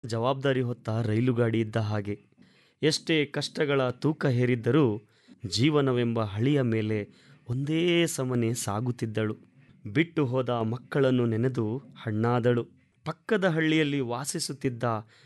ಜವಾಬ್ದಾರಿ ಹೊತ್ತ ರೈಲುಗಾಡಿ ಇದ್ದ ಹಾಗೆ ಎಷ್ಟೇ ಕಷ್ಟಗಳ ತೂಕ ಹೇರಿದ್ದರೂ ಜೀವನವೆಂಬ ಹಳಿಯ ಮೇಲೆ ಒಂದೇ ಸಮನೆ ಸಾಗುತ್ತಿದ್ದಳು ಬಿಟ್ಟು ಹೋದ ಮಕ್ಕಳನ್ನು ನೆನೆದು ಹಣ್ಣಾದಳು ಪಕ್ಕದ ಹಳ್ಳಿಯಲ್ಲಿ ವಾಸಿಸುತ್ತಿದ್ದ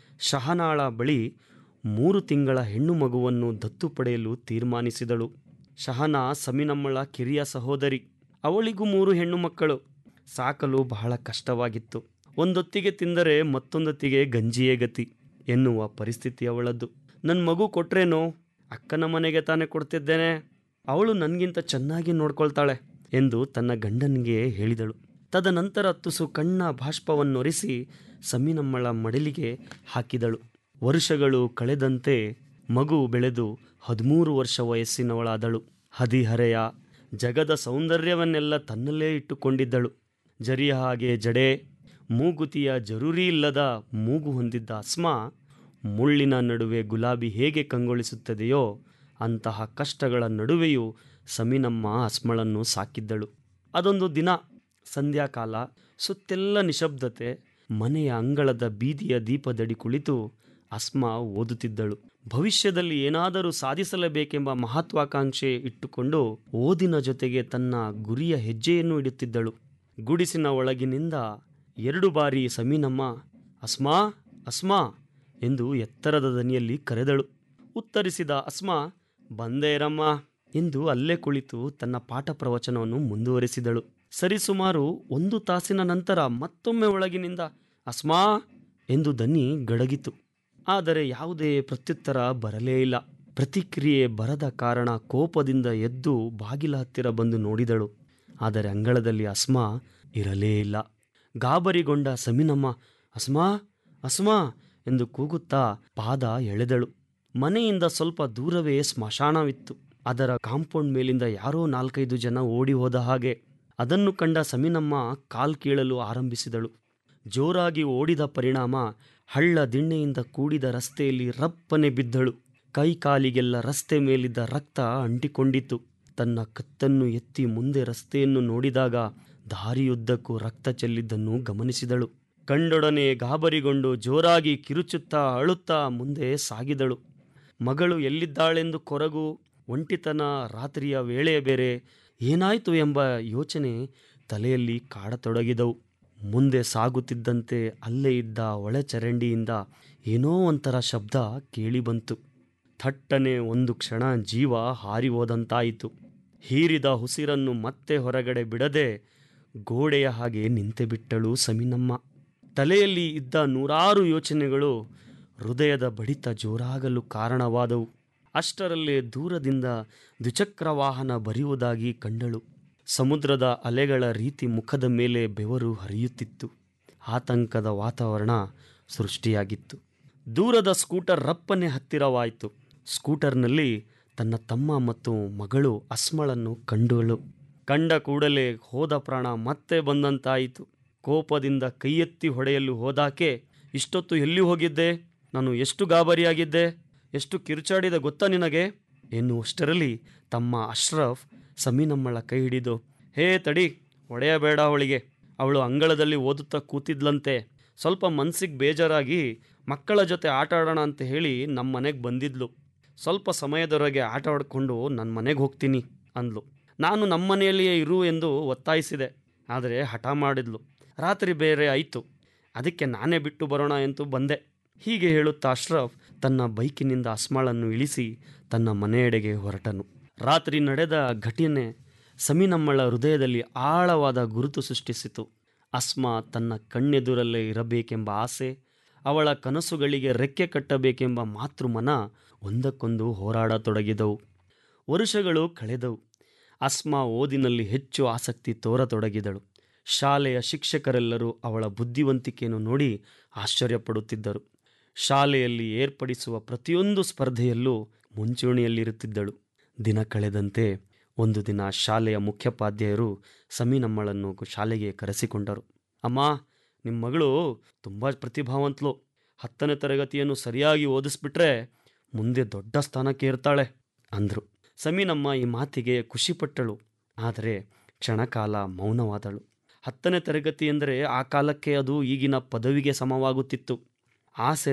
ಶಹನಾಳ ಬಳಿ ಮೂರು ತಿಂಗಳ ಹೆಣ್ಣು ಮಗುವನ್ನು ದತ್ತು ಪಡೆಯಲು ತೀರ್ಮಾನಿಸಿದಳು ಶಹನಾ ಸಮೀನಮ್ಮಳ ಕಿರಿಯ ಸಹೋದರಿ ಅವಳಿಗೂ ಮೂರು ಹೆಣ್ಣು ಮಕ್ಕಳು ಸಾಕಲು ಬಹಳ ಕಷ್ಟವಾಗಿತ್ತು ಒಂದೊತ್ತಿಗೆ ತಿಂದರೆ ಮತ್ತೊಂದೊತ್ತಿಗೆ ಗಂಜಿಯೇ ಗತಿ ಎನ್ನುವ ಪರಿಸ್ಥಿತಿ ಅವಳದ್ದು ನನ್ನ ಮಗು ಕೊಟ್ರೇನೋ ಅಕ್ಕನ ಮನೆಗೆ ತಾನೇ ಕೊಡ್ತಿದ್ದೇನೆ ಅವಳು ನನಗಿಂತ ಚೆನ್ನಾಗಿ ನೋಡ್ಕೊಳ್ತಾಳೆ ಎಂದು ತನ್ನ ಗಂಡನಿಗೆ ಹೇಳಿದಳು ತದನಂತರ ತುಸು ಕಣ್ಣ ಬಾಷ್ಪವನ್ನೊರೆಸಿ ಸಮೀನಮ್ಮಳ ಮಡಿಲಿಗೆ ಹಾಕಿದಳು ವರ್ಷಗಳು ಕಳೆದಂತೆ ಮಗು ಬೆಳೆದು ಹದಿಮೂರು ವರ್ಷ ವಯಸ್ಸಿನವಳಾದಳು ಹದಿಹರೆಯ ಜಗದ ಸೌಂದರ್ಯವನ್ನೆಲ್ಲ ತನ್ನಲ್ಲೇ ಇಟ್ಟುಕೊಂಡಿದ್ದಳು ಜರಿಯ ಹಾಗೆ ಜಡೆ ಮೂಗುತಿಯ ಜರೂರಿ ಇಲ್ಲದ ಮೂಗು ಹೊಂದಿದ್ದ ಅಸ್ಮಾ ಮುಳ್ಳಿನ ನಡುವೆ ಗುಲಾಬಿ ಹೇಗೆ ಕಂಗೊಳಿಸುತ್ತದೆಯೋ ಅಂತಹ ಕಷ್ಟಗಳ ನಡುವೆಯೂ ಸಮೀನಮ್ಮ ಅಸ್ಮಳನ್ನು ಸಾಕಿದ್ದಳು ಅದೊಂದು ದಿನ ಸಂಧ್ಯಾಕಾಲ ಸುತ್ತೆಲ್ಲ ನಿಶಬ್ದತೆ ಮನೆಯ ಅಂಗಳದ ಬೀದಿಯ ದೀಪದಡಿ ಕುಳಿತು ಅಸ್ಮಾ ಓದುತ್ತಿದ್ದಳು ಭವಿಷ್ಯದಲ್ಲಿ ಏನಾದರೂ ಸಾಧಿಸಲೇಬೇಕೆಂಬ ಮಹತ್ವಾಕಾಂಕ್ಷೆ ಇಟ್ಟುಕೊಂಡು ಓದಿನ ಜೊತೆಗೆ ತನ್ನ ಗುರಿಯ ಹೆಜ್ಜೆಯನ್ನು ಇಡುತ್ತಿದ್ದಳು ಗುಡಿಸಿನ ಒಳಗಿನಿಂದ ಎರಡು ಬಾರಿ ಸಮೀನಮ್ಮ ಅಸ್ಮಾ ಅಸ್ಮಾ ಎಂದು ಎತ್ತರದ ದನಿಯಲ್ಲಿ ಕರೆದಳು ಉತ್ತರಿಸಿದ ಅಸ್ಮಾ ಬಂದೇರಮ್ಮ ಎಂದು ಅಲ್ಲೇ ಕುಳಿತು ತನ್ನ ಪಾಠ ಪ್ರವಚನವನ್ನು ಮುಂದುವರೆಸಿದಳು ಸರಿಸುಮಾರು ಒಂದು ತಾಸಿನ ನಂತರ ಮತ್ತೊಮ್ಮೆ ಒಳಗಿನಿಂದ ಅಸ್ಮಾ ಎಂದು ದನಿ ಗಡಗಿತು ಆದರೆ ಯಾವುದೇ ಪ್ರತ್ಯುತ್ತರ ಬರಲೇ ಇಲ್ಲ ಪ್ರತಿಕ್ರಿಯೆ ಬರದ ಕಾರಣ ಕೋಪದಿಂದ ಎದ್ದು ಬಾಗಿಲ ಹತ್ತಿರ ಬಂದು ನೋಡಿದಳು ಆದರೆ ಅಂಗಳದಲ್ಲಿ ಅಸ್ಮಾ ಇರಲೇ ಇಲ್ಲ ಗಾಬರಿಗೊಂಡ ಸಮೀನಮ್ಮ ಅಸ್ಮಾ ಅಸ್ಮಾ ಎಂದು ಕೂಗುತ್ತಾ ಪಾದ ಎಳೆದಳು ಮನೆಯಿಂದ ಸ್ವಲ್ಪ ದೂರವೇ ಸ್ಮಶಾನವಿತ್ತು ಅದರ ಕಾಂಪೌಂಡ್ ಮೇಲಿಂದ ಯಾರೋ ನಾಲ್ಕೈದು ಜನ ಓಡಿ ಹೋದ ಹಾಗೆ ಅದನ್ನು ಕಂಡ ಸಮೀನಮ್ಮ ಕಾಲ್ ಕೀಳಲು ಆರಂಭಿಸಿದಳು ಜೋರಾಗಿ ಓಡಿದ ಪರಿಣಾಮ ಹಳ್ಳ ದಿಣ್ಣೆಯಿಂದ ಕೂಡಿದ ರಸ್ತೆಯಲ್ಲಿ ರಪ್ಪನೆ ಬಿದ್ದಳು ಕೈ ಕಾಲಿಗೆಲ್ಲ ರಸ್ತೆ ಮೇಲಿದ್ದ ರಕ್ತ ಅಂಟಿಕೊಂಡಿತ್ತು ತನ್ನ ಕತ್ತನ್ನು ಎತ್ತಿ ಮುಂದೆ ರಸ್ತೆಯನ್ನು ನೋಡಿದಾಗ ದಾರಿಯುದ್ದಕ್ಕೂ ರಕ್ತ ಚೆಲ್ಲಿದ್ದನ್ನು ಗಮನಿಸಿದಳು ಕಂಡೊಡನೆ ಗಾಬರಿಗೊಂಡು ಜೋರಾಗಿ ಕಿರುಚುತ್ತಾ ಅಳುತ್ತಾ ಮುಂದೆ ಸಾಗಿದಳು ಮಗಳು ಎಲ್ಲಿದ್ದಾಳೆಂದು ಕೊರಗು ಒಂಟಿತನ ರಾತ್ರಿಯ ವೇಳೆ ಬೇರೆ ಏನಾಯಿತು ಎಂಬ ಯೋಚನೆ ತಲೆಯಲ್ಲಿ ಕಾಡತೊಡಗಿದವು ಮುಂದೆ ಸಾಗುತ್ತಿದ್ದಂತೆ ಅಲ್ಲೇ ಇದ್ದ ಒಳಚರಂಡಿಯಿಂದ ಏನೋ ಒಂಥರ ಶಬ್ದ ಕೇಳಿಬಂತು ಥಟ್ಟನೆ ಒಂದು ಕ್ಷಣ ಜೀವ ಹಾರಿ ಹೋದಂತಾಯಿತು ಹೀರಿದ ಉಸಿರನ್ನು ಮತ್ತೆ ಹೊರಗಡೆ ಬಿಡದೆ ಗೋಡೆಯ ಹಾಗೆ ನಿಂತೆ ಬಿಟ್ಟಳು ಸಮೀನಮ್ಮ ತಲೆಯಲ್ಲಿ ಇದ್ದ ನೂರಾರು ಯೋಚನೆಗಳು ಹೃದಯದ ಬಡಿತ ಜೋರಾಗಲು ಕಾರಣವಾದವು ಅಷ್ಟರಲ್ಲೇ ದೂರದಿಂದ ದ್ವಿಚಕ್ರ ವಾಹನ ಬರೆಯುವುದಾಗಿ ಕಂಡಳು ಸಮುದ್ರದ ಅಲೆಗಳ ರೀತಿ ಮುಖದ ಮೇಲೆ ಬೆವರು ಹರಿಯುತ್ತಿತ್ತು ಆತಂಕದ ವಾತಾವರಣ ಸೃಷ್ಟಿಯಾಗಿತ್ತು ದೂರದ ಸ್ಕೂಟರ್ ರಪ್ಪನೆ ಹತ್ತಿರವಾಯಿತು ಸ್ಕೂಟರ್ನಲ್ಲಿ ತನ್ನ ತಮ್ಮ ಮತ್ತು ಮಗಳು ಅಸ್ಮಳನ್ನು ಕಂಡಳು ಕಂಡ ಕೂಡಲೇ ಹೋದ ಪ್ರಾಣ ಮತ್ತೆ ಬಂದಂತಾಯಿತು ಕೋಪದಿಂದ ಕೈಯೆತ್ತಿ ಹೊಡೆಯಲು ಹೋದಾಕೆ ಇಷ್ಟೊತ್ತು ಎಲ್ಲಿ ಹೋಗಿದ್ದೆ ನಾನು ಎಷ್ಟು ಗಾಬರಿಯಾಗಿದ್ದೆ ಎಷ್ಟು ಕಿರುಚಾಡಿದ ಗೊತ್ತಾ ನಿನಗೆ ಎನ್ನುವಷ್ಟರಲ್ಲಿ ತಮ್ಮ ಅಶ್ರಫ್ ಸಮೀನಮ್ಮಳ ಕೈ ಹಿಡಿದು ಹೇ ತಡಿ ಹೊಡೆಯಬೇಡ ಅವಳಿಗೆ ಅವಳು ಅಂಗಳದಲ್ಲಿ ಓದುತ್ತಾ ಕೂತಿದ್ಲಂತೆ ಸ್ವಲ್ಪ ಮನ್ಸಿಗೆ ಬೇಜಾರಾಗಿ ಮಕ್ಕಳ ಜೊತೆ ಆಟ ಆಡೋಣ ಅಂತ ಹೇಳಿ ನಮ್ಮ ಮನೆಗೆ ಬಂದಿದ್ಲು ಸ್ವಲ್ಪ ಸಮಯದವರೆಗೆ ಆಟ ಆಡಿಕೊಂಡು ನನ್ನ ಮನೆಗೆ ಹೋಗ್ತೀನಿ ಅಂದ್ಲು ನಾನು ನಮ್ಮ ಮನೆಯಲ್ಲಿಯೇ ಇರು ಎಂದು ಒತ್ತಾಯಿಸಿದೆ ಆದರೆ ಹಠ ಮಾಡಿದ್ಲು ರಾತ್ರಿ ಬೇರೆ ಆಯಿತು ಅದಕ್ಕೆ ನಾನೇ ಬಿಟ್ಟು ಬರೋಣ ಎಂದು ಬಂದೆ ಹೀಗೆ ಹೇಳುತ್ತಾ ಅಶ್ರಫ್ ತನ್ನ ಬೈಕಿನಿಂದ ಅಸ್ಮಾಳನ್ನು ಇಳಿಸಿ ತನ್ನ ಮನೆಯೆಡೆಗೆ ಹೊರಟನು ರಾತ್ರಿ ನಡೆದ ಘಟನೆ ಸಮೀನಮ್ಮಳ ಹೃದಯದಲ್ಲಿ ಆಳವಾದ ಗುರುತು ಸೃಷ್ಟಿಸಿತು ಅಸ್ಮಾ ತನ್ನ ಕಣ್ಣೆದುರಲ್ಲೇ ಇರಬೇಕೆಂಬ ಆಸೆ ಅವಳ ಕನಸುಗಳಿಗೆ ರೆಕ್ಕೆ ಕಟ್ಟಬೇಕೆಂಬ ಮಾತೃಮನ ಒಂದಕ್ಕೊಂದು ಹೋರಾಡತೊಡಗಿದವು ವರುಷಗಳು ಕಳೆದವು ಅಸ್ಮಾ ಓದಿನಲ್ಲಿ ಹೆಚ್ಚು ಆಸಕ್ತಿ ತೋರತೊಡಗಿದಳು ಶಾಲೆಯ ಶಿಕ್ಷಕರೆಲ್ಲರೂ ಅವಳ ಬುದ್ಧಿವಂತಿಕೆಯನ್ನು ನೋಡಿ ಆಶ್ಚರ್ಯಪಡುತ್ತಿದ್ದರು ಶಾಲೆಯಲ್ಲಿ ಏರ್ಪಡಿಸುವ ಪ್ರತಿಯೊಂದು ಸ್ಪರ್ಧೆಯಲ್ಲೂ ಮುಂಚೂಣಿಯಲ್ಲಿರುತ್ತಿದ್ದಳು ದಿನ ಕಳೆದಂತೆ ಒಂದು ದಿನ ಶಾಲೆಯ ಮುಖ್ಯೋಪಾಧ್ಯಾಯರು ಸಮೀನಮ್ಮಳನ್ನು ಶಾಲೆಗೆ ಕರೆಸಿಕೊಂಡರು ಅಮ್ಮ ನಿಮ್ಮ ಮಗಳು ತುಂಬ ಪ್ರತಿಭಾವಂತಲು ಹತ್ತನೇ ತರಗತಿಯನ್ನು ಸರಿಯಾಗಿ ಓದಿಸ್ಬಿಟ್ರೆ ಮುಂದೆ ದೊಡ್ಡ ಸ್ಥಾನಕ್ಕೆ ಇರ್ತಾಳೆ ಅಂದರು ಸಮೀನಮ್ಮ ಈ ಮಾತಿಗೆ ಖುಷಿಪಟ್ಟಳು ಆದರೆ ಕ್ಷಣಕಾಲ ಮೌನವಾದಳು ಹತ್ತನೇ ತರಗತಿ ಎಂದರೆ ಆ ಕಾಲಕ್ಕೆ ಅದು ಈಗಿನ ಪದವಿಗೆ ಸಮವಾಗುತ್ತಿತ್ತು ಆಸೆ